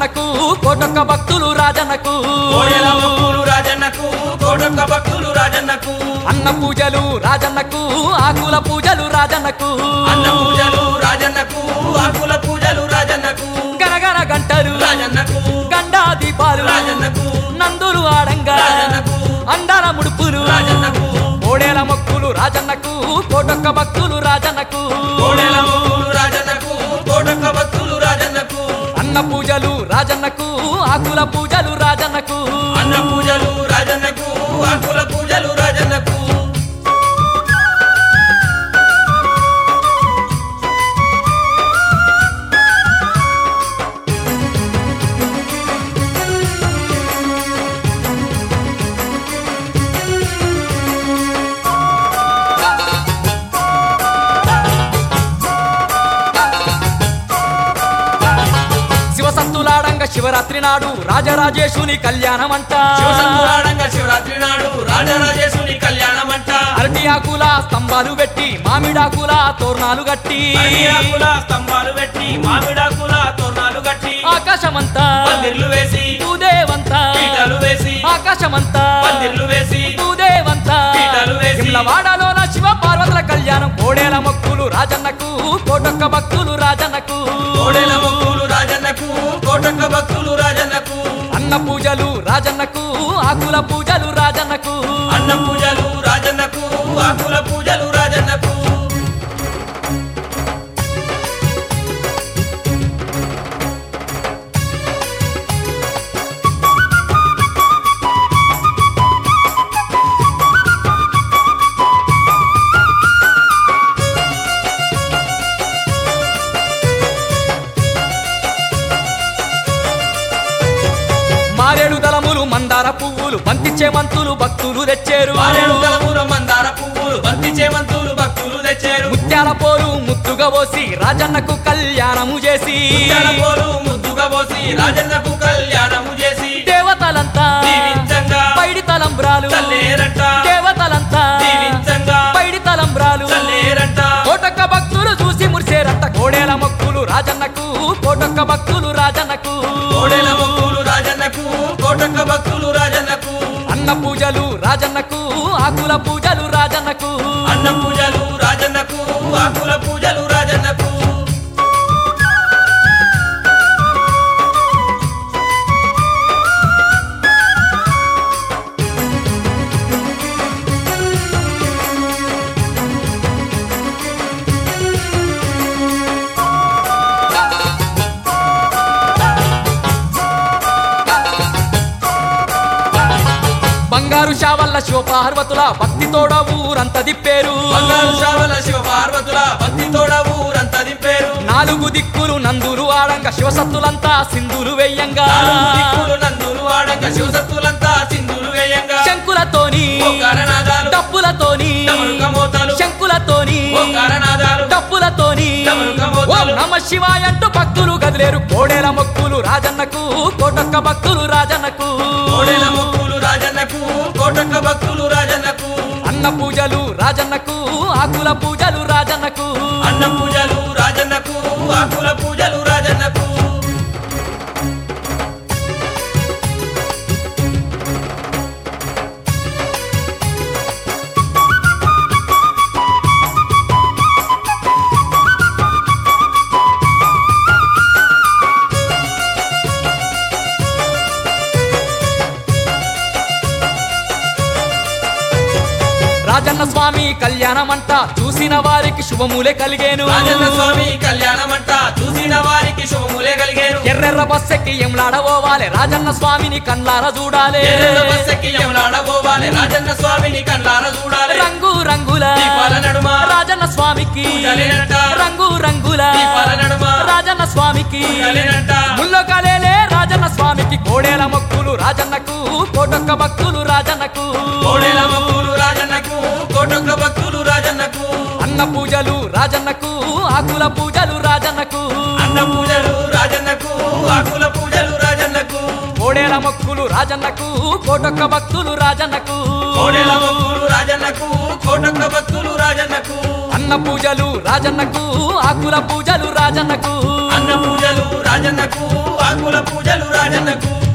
రాజన్నకు కోటొక్క భక్తులు రాజన్నకు కోడెల మొక్కులు రాజన్నకు కోటొక్క భక్తులు రాజన్నకు అన్న పూజలు రాజన్నకు ఆకుల పూజలు రాజన్నకు అన్న పూజలు రాజన్నకు ఆకుల పూజలు రాజన్నకు గనగన గంటలు రాజన్నకు గండా దీపాలు రాజన్నకు నందులు ఆడంగా రాజన్నకు అండాల ముడుపులు రాజన్నకు కోడేల మొక్కులు రాజన్నకు కోటొక్క భక్తులు రాజన్నకు కోడెల మొక్కులు రాజన్నకు కోటొక్క భక్తులు రాజన్నకు అన్న పూజలు రాజన్నకు ఆకుల పూజలు రాజన్నకు అన్న పూజలు రాజన్నకు ఆకుల పూజలు రాజన్నకు శివసత్తులాడంగ శివరాత్రి నాడు రాజరాజేశుని కళ్యాణం అంట శివసంతురాడంగా శివరాత్రి నాడు రాజరాజేశుని కళ్యాణం అంట అరటి ఆకుల స్తంభాలు పెట్టి మామిడాకుల తోరణాలు కట్టి అరియాకుల స్తంభాలు పెట్టి మామిడాకుల తోరణాలు కట్టి ఆకాశమంతా పందిర్లు వేసి భూదేవంతా పీటలు వేసి ఆకాశమంతా పందిర్లు వేసి భూదేవంతా పీటలు వేసి వాడాలోన శివ పార్వతుల కళ్యాణం కోడేల మొక్కులు రాజన్నకు కోటొక్క భక్తులు రాజన్నకు కోడెల మొక్కులు రాజన్నకు కోటొక్క భక్తులు రాజన్నకు అన్న పూజలు రాజన్నకు ఆకుల పూజలు రాజన్నకు అన్న పూజలు రాజన్నకు ఆకుల పూజలు రాజన్నకు మారేడు దళములు మందార పువ్వులు బంతి చేమంతులు భక్తులు తెచ్చారు మారేడు తలముల మందార పువ్వులు బంతి చేమంతులు భక్తులు తెచ్చారు ముత్యాల పోరు ముద్దుగా పోసి రాజన్నకు కళ్యాణము చేసి ముత్యాల పోలు ముద్దుగా పోసి రాజన్నకు కళ్యాణము చేసి దేవతలంతా దీవించంగా పైడి తలంబ్రాలు చల్లేరంట దేవతలంతా దీవించంగా పైడి తలంబ్రాలు చల్లేరంట కోటొక్క భక్తులు చూసి మురిసేరంత కోడేల మొక్కులు రాజన్నకు కోటొక్క భక్తులు రాజన్నకు కోడెల మొక్కులు రాజన్నకు కోటొక్క భక్తులు రాజన్నకు అన్న పూజలు రాజన్నకు ఆకుల పూజలు రాజన్నకు అన్న పూజలు రాజన్నకు ఆకుల పూజలు రాజన్నకు బంగారు షావల్ల శివపార్వతుల భక్తితోడ ఊరంత దిప్పేరు బంగారు శావల శివ పార్వతుల భక్తితోడ ఊరంతా దింపేరు నాలుగు దిక్కులు నందులు ఆడంగా శివసత్తులంతా సింధులు వెయ్యంగా నాలుగు దిక్కులు నందులు ఆడంగా శివసత్తులంతా సింధులు వేయంగా శంకులతోని ఓంకారనాదాలు డప్పులతోని డమరుక మోతలు శంకులతోని ఓంకారనాదాలు డప్పులతోని డమరుక ఓం మోతలు నమ శివాయ అంటూ భక్తులు గదిలేరు కోడేల మొక్కులు రాజన్నకు కోటొక్క భక్తులు రాజన్నకు కోడెల మొక్కులు రాజన్నకు కోటొక్క భక్తులు రాజన్నకు అన్న పూజలు రాజన్నకు ఆకుల పూజలు రాజన్నకు అన్న పూజలు రాజన్నకు ఆకుల పూజలు రాజన్నకు రాజన్న స్వామి కళ్యాణమంట చూసిన వారికి శుభములే కలిగేను రాజన్న స్వామి కళ్యాణమంట చూసిన వారికి శుభములే కలిగేను ఎర్రెర్ర బస్సెక్కి ఎంలాడబోవాలి రాజన్న స్వామిని కళ్ళారా చూడాలి ఎర్రల బస్సెక్కి యములాడబోవాలి రాజన్న స్వామిని కళ్ళార చూడాలి రంగు రంగుల దీపాల నడుమ రాజన్న స్వామికి పూజలేనంట. రంగు రంగుల దీపాల నడుమ రాజన్న స్వామికి పూజలేనంట. ముల్లో కలేలే రాజన్న స్వామికి కోడేల మొక్కులు రాజన్నకు కోటొక్క భక్తులు రాజన్నకు కోడెల మొక్కులు రాజన్నకు కోటొక్క భక్తులు రాజన్నకు అన్న పూజలు రాజన్నకు ఆకుల పూజలు రాజన్నకు అన్న పూజలు రాజన్నకు ఆకుల పూజలు రాజన్నకు కోడేల మొక్కులు రాజన్నకు కోటొక్క భక్తులు రాజన్నకు కోడెల మొక్కులు రాజన్నకు కోటొక్క భక్తులు రాజన్నకు అన్న అన్న పూజలు రాజన్నకు ఆకుల పూజలు రాజన్నకు అన్న పూజలు రాజన్నకు ఆకుల పూజలు రాజన్నకు